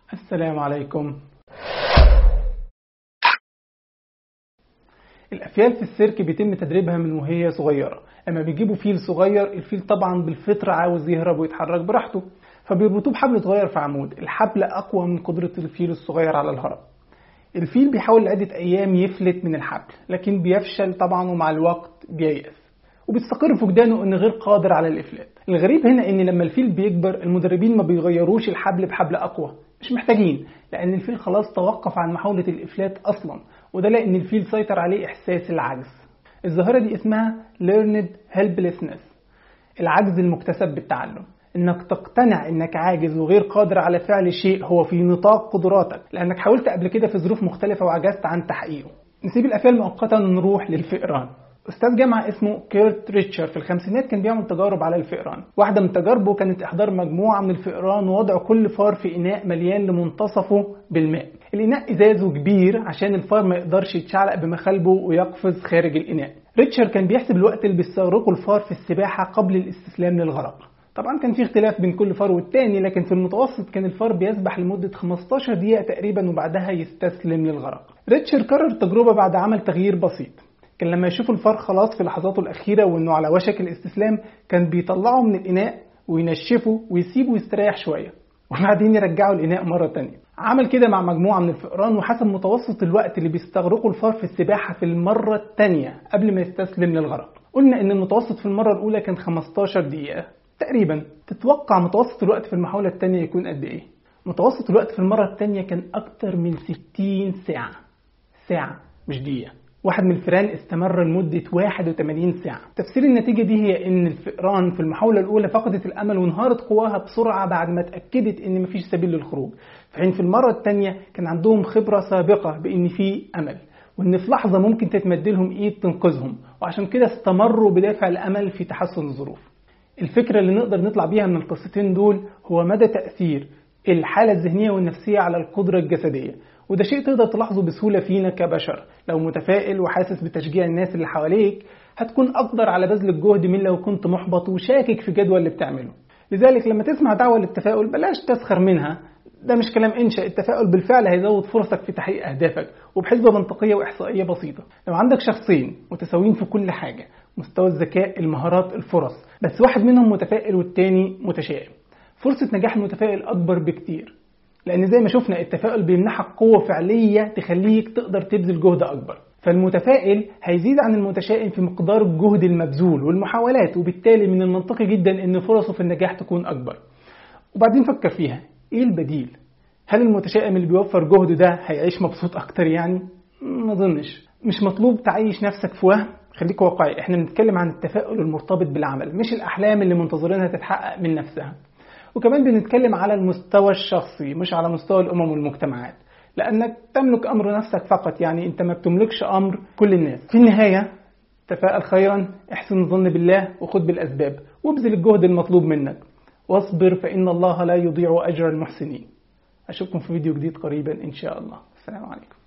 السلام عليكم الأفيال في السيرك بيتم تدريبها من وهي صغيرة أما بيجيبوا فيل صغير الفيل طبعا بالفطرة عاوز يهرب ويتحرك براحته فبيربطوه بحبل صغير في عمود الحبل أقوى من قدرة الفيل الصغير على الهرب الفيل بيحاول لعدة أيام يفلت من الحبل لكن بيفشل طبعا ومع الوقت بييأس وبيستقر فقدانه انه غير قادر على الافلات الغريب هنا ان لما الفيل بيكبر المدربين ما بيغيروش الحبل بحبل اقوى مش محتاجين لان الفيل خلاص توقف عن محاولة الافلات اصلا وده لان الفيل سيطر عليه احساس العجز الظاهرة دي اسمها learned helplessness العجز المكتسب بالتعلم انك تقتنع انك عاجز وغير قادر على فعل شيء هو في نطاق قدراتك لانك حاولت قبل كده في ظروف مختلفة وعجزت عن تحقيقه نسيب الافلام مؤقتا ونروح للفئران استاذ جامعه اسمه كيرت ريتشر في الخمسينات كان بيعمل تجارب على الفئران واحده من تجاربه كانت احضار مجموعه من الفئران ووضع كل فار في اناء مليان لمنتصفه بالماء الاناء ازازه كبير عشان الفار ما يقدرش يتشعلق بمخالبه ويقفز خارج الاناء ريتشر كان بيحسب الوقت اللي بيستغرقه الفار في السباحه قبل الاستسلام للغرق طبعا كان في اختلاف بين كل فار والتاني لكن في المتوسط كان الفار بيسبح لمدة 15 دقيقة تقريبا وبعدها يستسلم للغرق ريتشر كرر التجربة بعد عمل تغيير بسيط كان لما يشوف الفار خلاص في لحظاته الأخيرة وإنه على وشك الاستسلام كان بيطلعه من الإناء وينشفه ويسيبه يستريح شوية وبعدين يرجعه الإناء مرة تانية عمل كده مع مجموعة من الفئران وحسب متوسط الوقت اللي بيستغرقه الفار في السباحة في المرة التانية قبل ما يستسلم للغرق قلنا إن المتوسط في المرة الأولى كان 15 دقيقة تقريبا تتوقع متوسط الوقت في المحاولة التانية يكون قد إيه؟ متوسط الوقت في المرة التانية كان أكتر من 60 ساعة ساعة مش دقيقة واحد من الفئران استمر لمدة 81 ساعة تفسير النتيجة دي هي ان الفئران في المحاولة الاولى فقدت الامل وانهارت قواها بسرعة بعد ما اتأكدت ان مفيش سبيل للخروج في حين في المرة الثانية كان عندهم خبرة سابقة بان في امل وان في لحظة ممكن تتمد لهم ايد تنقذهم وعشان كده استمروا بدافع الامل في تحسن الظروف الفكرة اللي نقدر نطلع بيها من القصتين دول هو مدى تأثير الحالة الذهنية والنفسية على القدرة الجسدية وده شيء تقدر تلاحظه بسهولة فينا كبشر لو متفائل وحاسس بتشجيع الناس اللي حواليك هتكون أقدر على بذل الجهد من لو كنت محبط وشاكك في جدول اللي بتعمله لذلك لما تسمع دعوة للتفاؤل بلاش تسخر منها ده مش كلام انشا التفاؤل بالفعل هيزود فرصك في تحقيق اهدافك وبحسبه منطقيه واحصائيه بسيطه لو عندك شخصين متساويين في كل حاجه مستوى الذكاء المهارات الفرص بس واحد منهم متفائل والتاني متشائم فرصه نجاح المتفائل اكبر بكتير لان زي ما شفنا التفاؤل بيمنحك قوه فعليه تخليك تقدر تبذل جهد اكبر فالمتفائل هيزيد عن المتشائم في مقدار الجهد المبذول والمحاولات وبالتالي من المنطقي جدا ان فرصه في النجاح تكون اكبر وبعدين فكر فيها ايه البديل هل المتشائم اللي بيوفر جهده ده هيعيش مبسوط اكتر يعني ما اظنش مش مطلوب تعيش نفسك في وهم خليك واقعي احنا بنتكلم عن التفاؤل المرتبط بالعمل مش الاحلام اللي منتظرينها تتحقق من نفسها وكمان بنتكلم على المستوى الشخصي مش على مستوى الامم والمجتمعات لانك تملك امر نفسك فقط يعني انت ما بتملكش امر كل الناس في النهايه تفاءل خيرا احسن الظن بالله وخد بالاسباب وابذل الجهد المطلوب منك واصبر فان الله لا يضيع اجر المحسنين اشوفكم في فيديو جديد قريبا ان شاء الله السلام عليكم